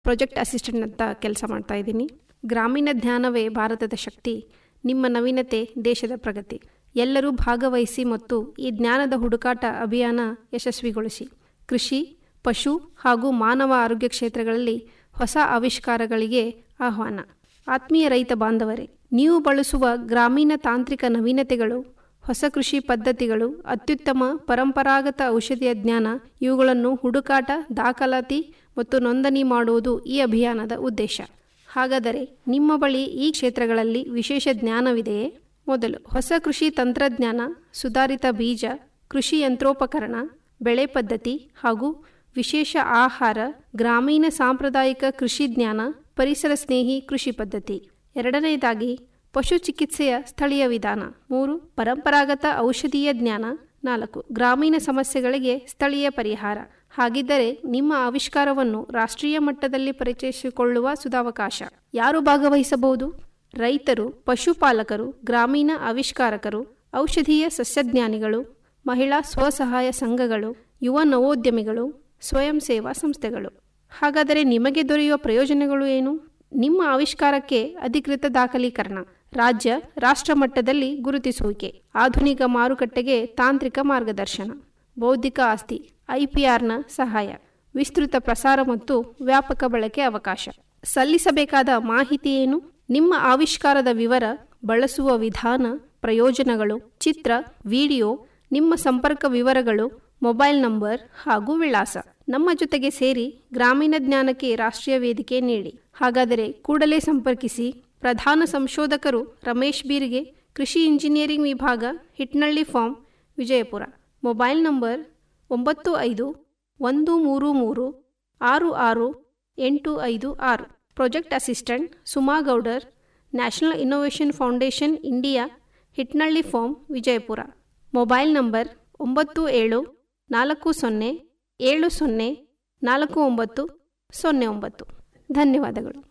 project assistant ಅಂತ ಕೆಲಸ ಮಾಡ್ತಾ ಇದ್ದೀನಿ ಗ್ರಾಮೀಣ ಜ್ಞಾನವೇ ಭಾರತದ ಶಕ್ತಿ ನಿಮ್ಮ ನವೀನತೆ ದೇಶದ ಪ್ರಗತಿ ಎಲ್ಲರೂ ಭಾಗವಹಿಸಿ ಮತ್ತು ಈ ಜ್ಞಾನದ ಹುಡುಕಾಟ ಅಭಿಯಾನ ಯಶಸ್ವಿಗೊಳಿಸಿ ಕೃಷಿ ಪಶು ಹಾಗೂ ಮಾನವ ಆರೋಗ್ಯ ಕ್ಷೇತ್ರಗಳಲ್ಲಿ ಹೊಸ ಆವಿಷ್ಕಾರಗಳಿಗೆ ಆಹ್ವಾನ ಆತ್ಮೀಯ ರೈತ ಬಾಂಧವರೇ ನೀವು ಬಳಸುವ ಗ್ರಾಮೀಣ ತಾಂತ್ರಿಕ ನವೀನತೆಗಳು ಹೊಸ ಕೃಷಿ ಪದ್ಧತಿಗಳು ಅತ್ಯುತ್ತಮ ಪರಂಪರಾಗತ ಔಷಧಿಯ ಜ್ಞಾನ ಇವುಗಳನ್ನು ಹುಡುಕಾಟ ದಾಖಲಾತಿ ಮತ್ತು ನೋಂದಣಿ ಮಾಡುವುದು ಈ ಅಭಿಯಾನದ ಉದ್ದೇಶ ಹಾಗಾದರೆ ನಿಮ್ಮ ಬಳಿ ಈ ಕ್ಷೇತ್ರಗಳಲ್ಲಿ ವಿಶೇಷ ಜ್ಞಾನವಿದೆಯೇ ಮೊದಲು ಹೊಸ ಕೃಷಿ ತಂತ್ರಜ್ಞಾನ ಸುಧಾರಿತ ಬೀಜ ಕೃಷಿ ಯಂತ್ರೋಪಕರಣ ಬೆಳೆ ಪದ್ಧತಿ ಹಾಗೂ ವಿಶೇಷ ಆಹಾರ ಗ್ರಾಮೀಣ ಸಾಂಪ್ರದಾಯಿಕ ಕೃಷಿ ಜ್ಞಾನ ಪರಿಸರ ಸ್ನೇಹಿ ಕೃಷಿ ಪದ್ಧತಿ ಎರಡನೆಯದಾಗಿ ಪಶು ಚಿಕಿತ್ಸೆಯ ಸ್ಥಳೀಯ ವಿಧಾನ ಮೂರು ಪರಂಪರಾಗತ ಔಷಧೀಯ ಜ್ಞಾನ ನಾಲ್ಕು ಗ್ರಾಮೀಣ ಸಮಸ್ಯೆಗಳಿಗೆ ಸ್ಥಳೀಯ ಪರಿಹಾರ ಹಾಗಿದ್ದರೆ ನಿಮ್ಮ ಆವಿಷ್ಕಾರವನ್ನು ರಾಷ್ಟ್ರೀಯ ಮಟ್ಟದಲ್ಲಿ ಪರಿಚಯಿಸಿಕೊಳ್ಳುವ ಸುಧಾವಕಾಶ ಯಾರು ಭಾಗವಹಿಸಬಹುದು ರೈತರು ಪಶುಪಾಲಕರು ಗ್ರಾಮೀಣ ಆವಿಷ್ಕಾರಕರು ಔಷಧೀಯ ಸಸ್ಯಜ್ಞಾನಿಗಳು ಮಹಿಳಾ ಸ್ವಸಹಾಯ ಸಂಘಗಳು ಯುವ ನವೋದ್ಯಮಿಗಳು ಸ್ವಯಂ ಸೇವಾ ಸಂಸ್ಥೆಗಳು ಹಾಗಾದರೆ ನಿಮಗೆ ದೊರೆಯುವ ಪ್ರಯೋಜನಗಳು ಏನು ನಿಮ್ಮ ಆವಿಷ್ಕಾರಕ್ಕೆ ಅಧಿಕೃತ ದಾಖಲೀಕರಣ ರಾಜ್ಯ ರಾಷ್ಟ್ರ ಮಟ್ಟದಲ್ಲಿ ಗುರುತಿಸುವಿಕೆ ಆಧುನಿಕ ಮಾರುಕಟ್ಟೆಗೆ ತಾಂತ್ರಿಕ ಮಾರ್ಗದರ್ಶನ ಬೌದ್ಧಿಕ ಆಸ್ತಿ ಐಪಿಆರ್ನ ಸಹಾಯ ವಿಸ್ತೃತ ಪ್ರಸಾರ ಮತ್ತು ವ್ಯಾಪಕ ಬಳಕೆ ಅವಕಾಶ ಸಲ್ಲಿಸಬೇಕಾದ ಮಾಹಿತಿ ಏನು ನಿಮ್ಮ ಆವಿಷ್ಕಾರದ ವಿವರ ಬಳಸುವ ವಿಧಾನ ಪ್ರಯೋಜನಗಳು ಚಿತ್ರ ವಿಡಿಯೋ ನಿಮ್ಮ ಸಂಪರ್ಕ ವಿವರಗಳು ಮೊಬೈಲ್ ನಂಬರ್ ಹಾಗೂ ವಿಳಾಸ ನಮ್ಮ ಜೊತೆಗೆ ಸೇರಿ ಗ್ರಾಮೀಣ ಜ್ಞಾನಕ್ಕೆ ರಾಷ್ಟ್ರೀಯ ವೇದಿಕೆ ನೀಡಿ ಹಾಗಾದರೆ ಕೂಡಲೇ ಸಂಪರ್ಕಿಸಿ ಪ್ರಧಾನ ಸಂಶೋಧಕರು ರಮೇಶ್ ಬೀರ್ಗೆ ಕೃಷಿ ಇಂಜಿನಿಯರಿಂಗ್ ವಿಭಾಗ Hitnalli farm Vijayapura mobile number ಒಂಬತ್ತು ಐದು ಒಂದು ಮೂರು ಮೂರು ಆರು ಆರು ಎಂಟು ಐದು ಆರು project assistant Suma Goudar national innovation foundation India Hitnalli farm Vijayapura mobile number ಒಂಬತ್ತು ಏಳು ನಾಲ್ಕು ಸೊನ್ನೆ ಏಳು ಸೊನ್ನೆ ನಾಲ್ಕು ಒಂಬತ್ತು ಸೊನ್ನೆ ಒಂಬತ್ತು ಧನ್ಯವಾದಗಳು